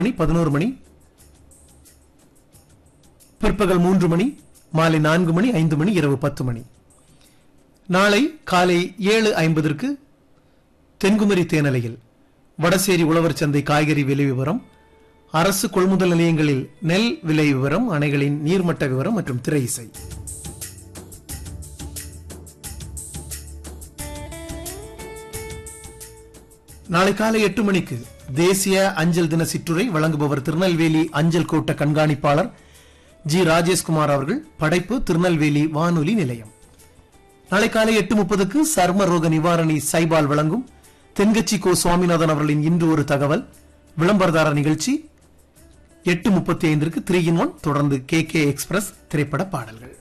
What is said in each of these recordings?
மணி பதினோரு மணி பிற்பகல் மூன்று மணி மாலை நான்கு மணி ஐந்து மணி இரவு பத்து மணி நாளை காலை ஏழு ஐம்பதற்கு தென்குமரி தேனலையில் வடசேரி உழவர் சந்தை காய்கறி விலை விவரம் அரசு கொள்முதல் நிலையங்களில் நெல் விலை விவரம் அணைகளின் நீர்மட்ட விவரம் மற்றும் திரை இசை நாளை காலை எட்டு மணிக்கு தேசிய அஞ்சல் தின சிற்றுரை வழங்குபவர் திருநெல்வேலி அஞ்சல் கோட்ட கண்காணிப்பாளர் ஜி ராஜேஷ்குமார் அவர்கள் படைப்பு திருநெல்வேலி வானொலி நிலையம் நாளை காலை எட்டு முப்பதுக்கு சர்ம ரோக நிவாரணி சைபால் வழங்கும் தென்கட்சி கோ சுவாமிநாதன் அவர்களின் இன்று ஒரு தகவல் விளம்பரதார நிகழ்ச்சி எட்டு முப்பத்தி ஐந்திற்கு த்ரீ இன் ஒன் தொடர்ந்து கே கே எக்ஸ்பிரஸ் திரைப்பட பாடல்கள்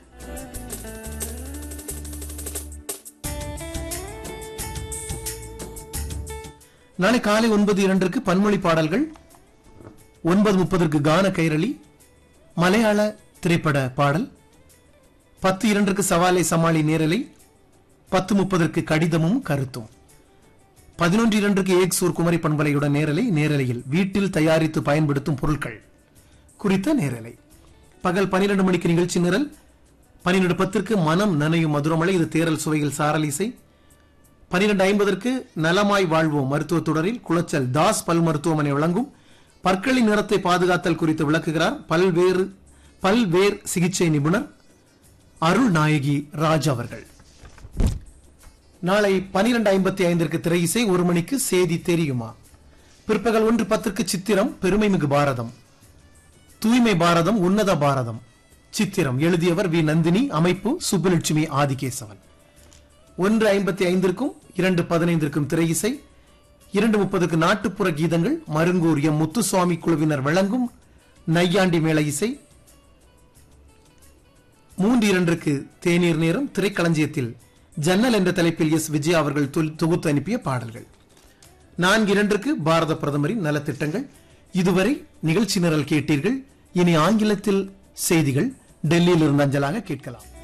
நாளை காலை ஒன்பது இரண்டிற்கு பன்மொழி பாடல்கள் ஒன்பது முப்பதற்கு கான கைரளி மலையாள திரைப்பட பாடல் பத்து இரண்டிற்கு சவாலை சமாளி நேரலை பத்து முப்பதற்கு கடிதமும் கருத்தும் பதினொன்று இரண்டுக்கு ஏக்சூர் குமரி பண்பலையுடன் நேரலை நேரலையில் வீட்டில் தயாரித்து பயன்படுத்தும் பொருட்கள் குறித்த நேரலை பகல் பனிரெண்டு மணிக்கு நிகழ்ச்சி நிரல் பன்னிரண்டு பத்திற்கு மனம் நனையும் மதுரமலை இது தேரல் சுவையில் சாரல் இசை பனிரெண்டு ஐம்பதற்கு நலமாய் வாழ்வோம் மருத்துவ தொடரில் குளச்சல் தாஸ் பல் மருத்துவமனை வழங்கும் பற்களின் நிறத்தை பாதுகாத்தல் குறித்து விளக்குகிறார் பல்வேறு பல்வேறு சிகிச்சை நிபுணர் அருள் நாயகி ராஜ் அவர்கள் நாளை பனிரெண்டு ஐம்பத்தி ஐந்திற்கு திரை இசை ஒரு மணிக்கு செய்தி தெரியுமா பிற்பகல் ஒன்று பத்திற்கு சித்திரம் பெருமைமிகு பாரதம் தூய்மை பாரதம் உன்னத பாரதம் சித்திரம் எழுதியவர் வி நந்தினி அமைப்பு சுப்புலட்சுமி ஆதிகேசவன் ஒன்று ஐம்பத்தி ஐந்திற்கும் இரண்டு பதினைந்திற்கும் திரை இசை இரண்டு முப்பதுக்கு நாட்டுப்புற கீதங்கள் மருங்கூர் எம் முத்துசுவாமி குழுவினர் வழங்கும் நையாண்டி மேள இசை மூன்று இரண்டுக்கு தேநீர் நேரம் திரைக்களஞ்சியத்தில் ஜன்னல் என்ற தலைப்பில் எஸ் விஜய் அவர்கள் தொல்- தொகுத்து அனுப்பிய பாடல்கள் நான்கு இரண்டுக்கு பாரத பிரதமரின் நலத்திட்டங்கள் இதுவரை நிகழ்ச்சி நிரல் கேட்டீர்கள் இனி ஆங்கிலத்தில் செய்திகள் டெல்லியில் இருந்து அஞ்சலாக கேட்கலாம்